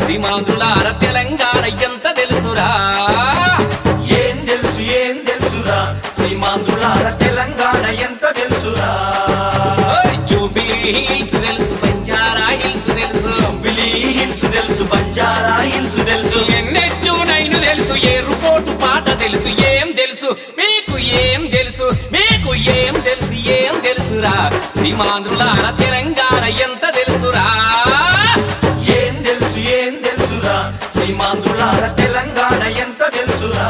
సీమాంధ్రులార తెలంగాణ ఎంత తెలుసురా ఏం తెలుసు ఏం తెలుసురా సీమాంధ్రులార తెలంగాణ ఎంత తెలుసురా ఓయ్ జూబిలీ హిల్స్ తెలుసు బంజారా హిల్స్ తెలుసు బిలీ హిల్స్ తెలుసు బంజారా హిల్స్ తెలుసు ఎన్నెచ్చు నైను తెలుసు ఎరుపోటు పాట తెలుసు ఏం తెలుసు మీకు ఏం తెలుసు మీకు ఏం తెలుసు ఏం తెలుసురా సీమాంధ్రులార తెలంగాణ ఎంత తెలుసురా ఏం తెలుసు ఏం తెలుసురా సీమాంధ్రులార తెలంగాణ ఎంత తెలుసురా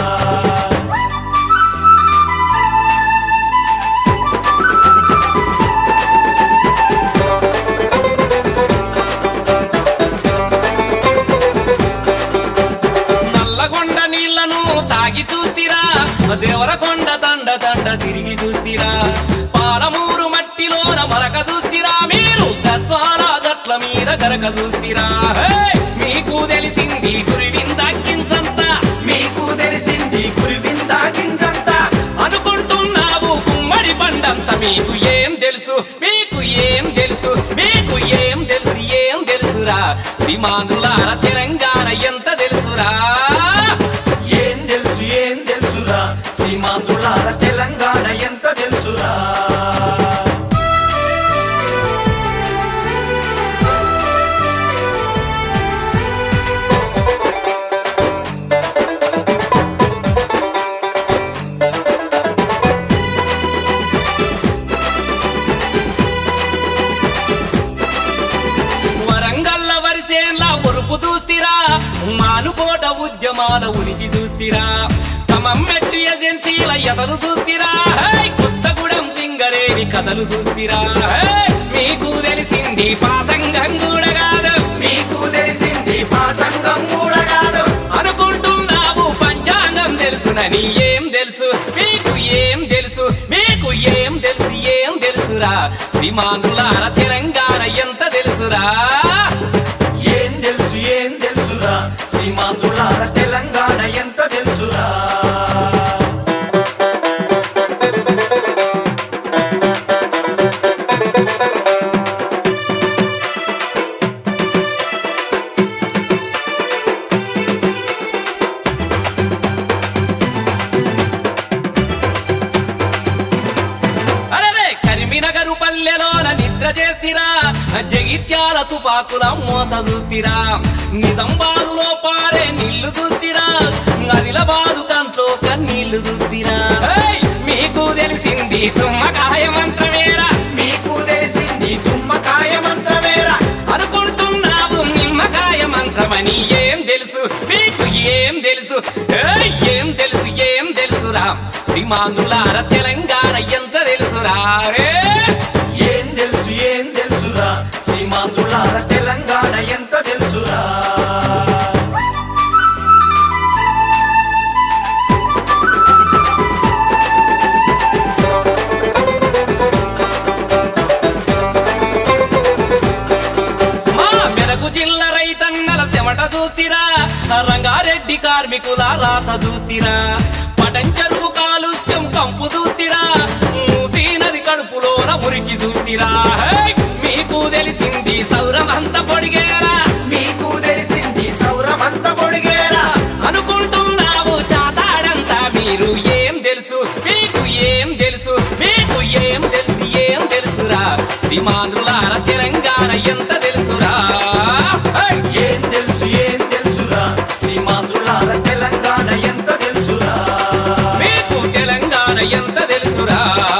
నల్లగొండ నీళ్లను తాగి చూస్తిరా దేవరకొండ దండ దండ తిరిగి చూస్తిరా పాలమూరు మట్టిలోన మరక చూస్తిరా మీరు గద్వాల గట్ల మీద గరక చూస్తిరా హే! మీకు తెలిసింది గురివిందక్కించంత మీకు తెలిసింది గురివిందా గింజంత అనుకుంటున్నావు గుమ్మడి పండంత మీకు ఏం తెలుసు మీకు ఏం తెలుసు మీకు ఏం తెలుసు ఏం తెలుసురా సీమాంధ్రులార తెలంగాణ ఎంత తెలుసురా ఏం తెలుసు ఏం తెలుసురా సీమాంధ్రులార తెలంగాణ ఎంత తెలుసురా వరంగల్ల వరిసేన్ల ఉరుపు చూస్తిరా మానుకోట ఉద్యమాల ఉనికి చూస్తిరా ఖమ్మెట్టు ఏజెన్సీల ఎదరు చూస్తిరా హే! కొత్తగూడెం సింగరేణి కథలు చూస్తిరా హే! మీకు తెలిసింది పాసంగం కూడా కాదు మీకు తెలిసింది పాసంగం కూడా కాదు అనుకుంటున్నావు పంచాంగం తెలుసునని ఏం తెలుసు మీకు ఏం తెలుసు మీకు ఏం తెలుసు ఏం తెలుసురా సీమాంధ్రులార తెలంగాణ ఎంత తెలుసురా ఏం తెలుసు ఏం తెలుసురా సీమాంధ్రులార తెలంగాణ ఎంత తెలుసురా అరే కరిమినగరు పల్లెలోన నిద్ర చేస్తిరా జగిత్యాల తుపాకుల మోత చూస్తిరా నిజంబారులో పారే నీళ్లు చూస్తిరా అదిలబాదు కంట్లో కన్నీళ్లు చూస్తిరా హేయ్! మీకు తెలిసింది తుమ్మకాయ మంత్రమేరా మీకు తెలిసింది తుమ్మకాయ మంత్రమేరా అనుకుంటున్నావు నిమ్మకాయ మంత్రమని ఏం తెలుసు మీకు ఏం తెలుసు ఏయ్! ఏం తెలుసు ఏం తెలుసురా సీమాంధ్రులార తెలంగాణ ఎంత తెలుసురా రే ఏం తెలుసు ఏం తెలుసురా సీమాంధ్రులార తెలంగాణ ఎంత తెలుసురా మా మెదకు జిల్లా రైతన్నల చెమట చూస్తిరా రంగారెడ్డి కార్మికుల రాత చూస్తిరా పటంచెరువు కాలుష్యం కంపు చూస్తిరా మూసీ నది కడుపులోన మురికి చూస్తిరా హేయ్! మీకు తెలిసింది సౌరమంత పొడిగేరా మీకు తెలిసింది సౌరమంత పొడిగేరా అనుకుంటున్నావు చాతాడంతా మీరు ఏం తెలుసు మీకు ఏం తెలుసు మీకు ఏం తెలుసు ఏం తెలుసురా సీమాంధ్రులార తెలంగాణ ఎంత తెలుసురా హై! ఏం తెలుసు ఏం తెలుసురా సీమాంధ్రులార తెలంగాణ ఎంత తెలుసురా మీకు తెలంగాణ ఎంత తెలుసురా